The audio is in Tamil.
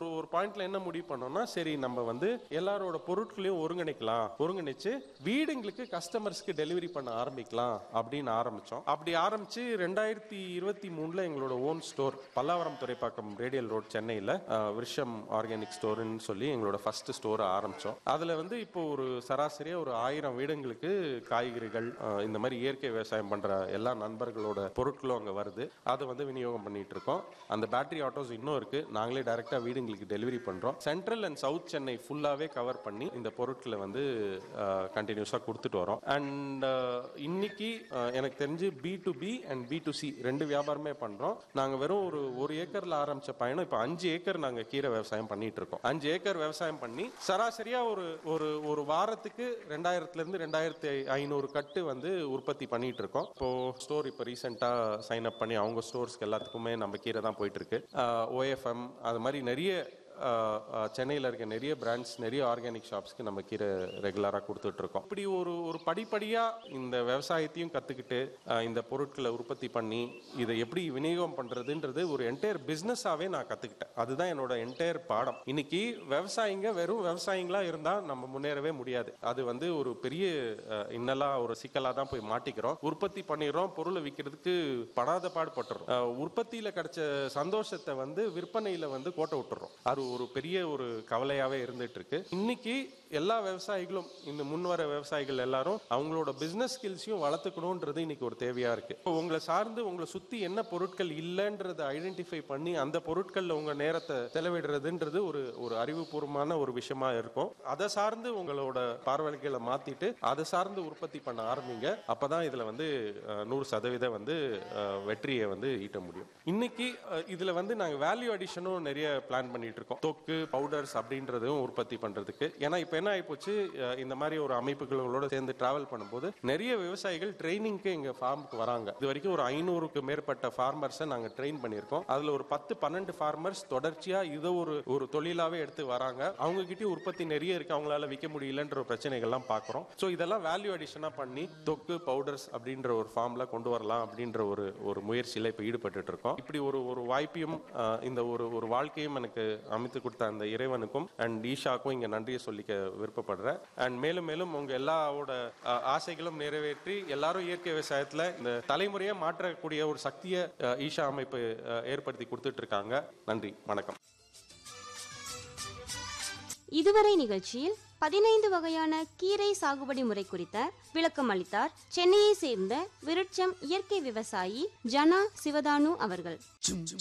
ஒரு பாயிண்ட்ல என்ன முடிவு பண்ணோம்னா சரி நம்ம வந்து எல்லாரோட பொருட்களையும் ஒருங்கிணைக்கலாம் ஒருங்கிணைச்சு வீடுங்களுக்கு கஸ்டமர்ஸ்க்கு டெலிவரி பண்ண ஆரம்பிக்கலாம் அப்படின்னு ஆரம்பிச்சோம் அப்படி ஆரம்பிச்சு ரெண்டாயிரத்தி இருபத்தி மூணுல எங்களோட own store Pallavaram Thoraipakkam radial road சென்னையில் விஷம் ஆர்கானிக் ஸ்டோர்னு சொல்லி எங்களோட ஃபர்ஸ்ட் ஸ்டோர் ஆரம்பிச்சோம் அதுல வந்து இப்போ ஒரு சராசரியா ஒரு ஆயிரம் வீடுங்களுக்கு காய்கறிகள் அஹ், இந்த மாதிரி இயற்கை விவசாயம் பண்ற எல்லா நண்பர்களோட பொருட்களும் அங்க வருது அதை வந்து விநியோகம் பண்ணிட்டு இருக்கோம் அந்த பேட்டரி ஆட்டோஸ் இன்னும் இருக்கு நாங்களே டைரக்டா வீடுங்களுக்கு டெலிவரி பண்றோம் சென்ட்ரல் அண்ட் சவுத் சென்னை ஃபுல்லாவே கவர் பண்ணி இந்த பொருட்களை வந்து கண்டினியூஸா கொடுத்துட்டு வரோம் அண்ட் இன்னைக்கு அஹ், எனக்கு தெரிஞ்சு B to B and B to C ரெண்டு வியாபாரமே பண்றோம் நாங்க வெறும் ஒரு ஒரு ஏக்கர்ல ஆரம்பிச்ச பயணம் இப்போ அஞ்சு ஏக்கர் நாங்க கீரை விவசாயம் பண்ணிட்டு இருக்கோம் அஞ்சு ஏக்கர் விவசாயம் பண்ணி சராசரியா ஒரு ஒரு ஒரு வாரத்துக்கு ரெண்டாயிரத்துல இருந்து ரெண்டாயிரத்தி ஐநூறு கட்டு வந்து உற்பத்தி பண்ணிட்டு இருக்கோம் இப்போ ஸ்டோர் இப்போ ரீசெண்டா சைன் அப் பண்ணி அவங்க ஸ்டோர்ஸ்க்கு எல்லாத்துக்குமே நம்ம கீரை தான் போயிட்டு இருக்கு ஓஎஃப்எம் அது மாதிரி நிறைய சென்னையில் இருக்க நிறைய பிராண்ட்ஸ் நிறைய ஆர்கானிக் ஷாப்ஸ்க்கு நம்ம கீரை ரெகுலராக கொடுத்துட்டு இருக்கோம் இப்படி ஒரு ஒரு படிப்படியாக இந்த விவசாயத்தையும் கற்றுக்கிட்டு இந்த பொருட்களை உற்பத்தி பண்ணி இதை எப்படி விநியோகம் பண்ணுறதுன்றது ஒரு என்டையர் பிஸ்னஸாகவே நான் கற்றுக்கிட்டேன் அதுதான் என்னோட என்டையர் பாடம் இன்னைக்கு விவசாயிங்க வெறும் விவசாயிங்களா இருந்தால் நம்ம முன்னேறவே முடியாது அது வந்து ஒரு பெரிய அஹ், இன்னலா ஒரு சிக்கலாக தான் போய் மாட்டிக்கிறோம் உற்பத்தி பண்ணிடுறோம் பொருளை விற்கிறதுக்கு படாத பாடுபட்டுறோம் அஹ், உற்பத்தியில கிடைச்ச சந்தோஷத்தை வந்து விற்பனையில வந்து கோட்டை விட்டுறோம் அது ஒரு பெரிய ஒரு கவலையாவே இருந்துட்டு இருக்கு இன்னைக்கு எல்லா விவசாயிகளும் இந்த முன்வர விவசாயிகள் எல்லாரும் அவங்களோட பிசினஸ் ஸ்கில்ஸையும் வளர்த்துக்கணுன்றது இன்னைக்கு ஒரு தேவையா இருக்கு இப்போ உங்களை சார்ந்து உங்களை சுத்தி என்ன பொருட்கள் இல்லைன்றதை ஐடென்டிஃபை பண்ணி அந்த பொருட்கள்ல உங்க நேரத்தை செலவிடுறதுன்றது ஒரு ஒரு அறிவுபூர்வமான ஒரு விஷயமா இருக்கும் அதை சார்ந்து உங்களோட பார்வைகளை மாத்திட்டு அதை சார்ந்து உற்பத்தி பண்ண ஆரம்பிங்க அப்பதான் இதுல வந்து அஹ், நூறு சதவீதம் வந்து அஹ், வெற்றியை வந்து ஈட்ட முடியும் இன்னைக்கு அஹ், இதுல வந்து நாங்க வேல்யூ அடிஷனும் நிறைய பிளான் பண்ணிட்டு இருக்கோம் தொக்கு பவுடர்ஸ் அப்படின்றதும் உற்பத்தி பண்றதுக்கு ஏன்னா இப்ப என்ன ஆயிப்போச்சு அஹ், இந்த மாதிரி ஒரு அமைப்புகளோட சேர்ந்து டிராவல் பண்ணும்போது நிறைய விவசாயிகள் ட்ரைனிங்க்கு எங்க ஃபார்முக்கு வராங்க இது வரைக்கும் ஒரு ஐநூறுக்கு மேற்பட்ட ஃபார்மர்ஸை நாங்க ட்ரெயின் பண்ணியிருக்கோம் அதுல ஒரு பத்து பன்னெண்டு ஃபார்மர்ஸ் தொடர்ச்சியா இதை ஒரு ஒரு தொழிலாவே எடுத்து வராங்க அவங்க கிட்டயும் உற்பத்தி நிறைய இருக்கு அவங்களால விற்க முடியலன்ற ஒரு பிரச்சனைகள்லாம் பார்க்குறோம் ஸோ இதெல்லாம் வேல்யூ அடிஷனாக பண்ணி தொக்கு பவுடர்ஸ் அப்படின்ற ஒரு ஃபார்ம்ல கொண்டு வரலாம் அப்படின்ற ஒரு ஒரு முயற்சியில் இப்போ ஈடுபட்டு இருக்கோம் இப்படி ஒரு ஒரு வாய்ப்பையும் ஆஹ், இந்த ஒரு ஒரு வாழ்க்கையும் எனக்கு அமைத்து கொடுத்த அந்த இறைவனுக்கும் அண்ட் ஈஷாக்கும் இங்கே நன்றியை சொல்லிக்க விருப்பப்படுறேன் அண்ட் மேலும் மேலும் உங்க எல்லாரோட ஆஹ், ஆசைகளும் நிறைவேற்றி எல்லாரும் இயற்கை விவசாயத்தில் இந்த தலைமுறையை மாற்றக்கூடிய ஒரு சக்தியை ஆஹ், ஈஷா அமைப்பு ஆஹ், ஏற்படுத்தி கொடுத்துட்டு இருக்காங்க நன்றி வணக்கம் இதுவரை நிகழ்ச்சியில் பதினைந்து வகையான கீரை சாகுபடி முறை குறித்த விளக்கம் அளித்தார் சென்னையை சேர்ந்த விருட்சம் இயற்கை விவசாயி ஜனா சிவதானு அவர்கள்